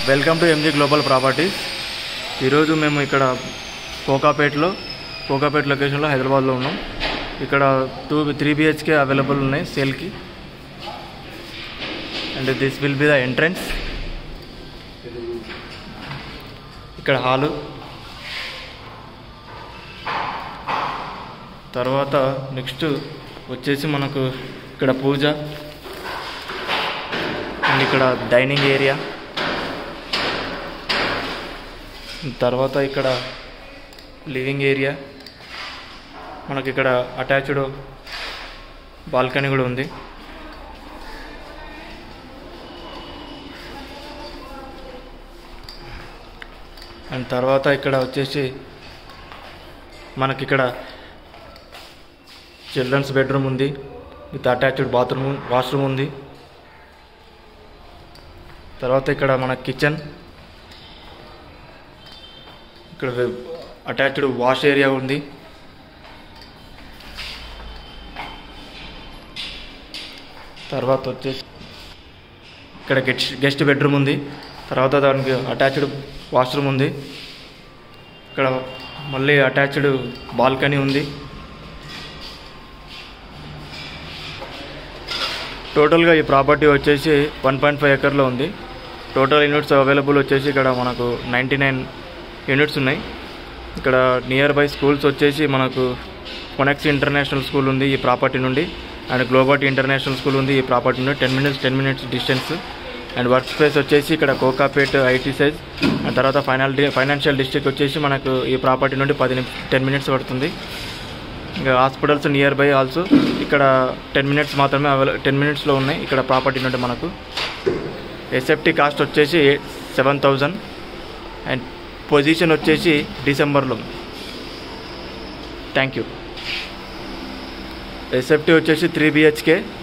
welcome to MG global properties ఈరోజు మేము ఇక్కడ కోకాపేట్లో కోకాపేట్ లొకేషన్లో హైదరాబాద్లో ఉన్నాం ఇక్కడ టూ త్రీ బిహెచ్కే అవైలబుల్ ఉన్నాయి సేల్కి and this will be the entrance ఇక్కడ హాలు తర్వాత నెక్స్ట్ వచ్చేసి మనకు ఇక్కడ పూజ అండ్ ఇక్కడ డైనింగ్ ఏరియా తర్వాత ఇక్కడ లివింగ్ ఏరియా మనకి ఇక్కడ అటాచ్డ్ బాల్కనీ కూడా ఉంది అండ్ తర్వాత ఇక్కడ వచ్చేసి మనకి ఇక్కడ చిల్డ్రన్స్ బెడ్రూమ్ ఉంది విత్ అటాచ్డ్ బాత్రూమ్ వాష్రూమ్ ఉంది తర్వాత ఇక్కడ మన కిచెన్ ఇక్కడ అటాచ్డ్ వాష్ ఏరియా ఉంది తర్వాత వచ్చేసి ఇక్కడ గెస్ట్ గెస్ట్ బెడ్రూమ్ ఉంది తర్వాత దానికి అటాచ్డ్ వాష్రూమ్ ఉంది ఇక్కడ మళ్ళీ అటాచ్డ్ బాల్కనీ ఉంది టోటల్గా ఈ ప్రాపర్టీ వచ్చేసి వన్ పాయింట్ ఫైవ్ ఎకర్లో ఉంది టోటల్ యూనిట్స్ అవైలబుల్ వచ్చేసి ఇక్కడ మనకు నైంటీ నైన్ యూనిట్స్ ఉన్నాయి ఇక్కడ నియర్ బై స్కూల్స్ వచ్చేసి మనకు కొనెక్స్ ఇంటర్నేషనల్ స్కూల్ ఉంది ఈ ప్రాపర్టీ నుండి అండ్ గ్లోబర్టీ ఇంటర్నేషనల్ స్కూల్ ఉంది ఈ ప్రాపర్టీ నుండి ten minutes ten minutes distance and work space వచ్చేసి ఇక్కడ కోకాపేట్ ఐటీ సైజ్ అండ్ తర్వాత ఫైనల్ ఫైనాన్షియల్ డిస్ట్రిక్ట్ వచ్చేసి మనకు ఈ ప్రాపర్టీ నుండి పది టెన్ మినిట్స్ పడుతుంది ఇంకా హాస్పిటల్స్ నియర్ బై ఆల్సో ఇక్కడ టెన్ మినిట్స్ మాత్రమే అవైల టెన్ మినిట్స్లో ఉన్నాయి ఇక్కడ ప్రాపర్టీ నుండి మనకు ఎస్ఎఫ్టీ కాస్ట్ వచ్చేసి సెవెన్ థౌజండ్ అండ్ పొజిషన్ వచ్చేసి డిసెంబర్లో థ్యాంక్ యూ ఎస్ఎఫ్టీ వచ్చేసి త్రీ బిహెచ్కే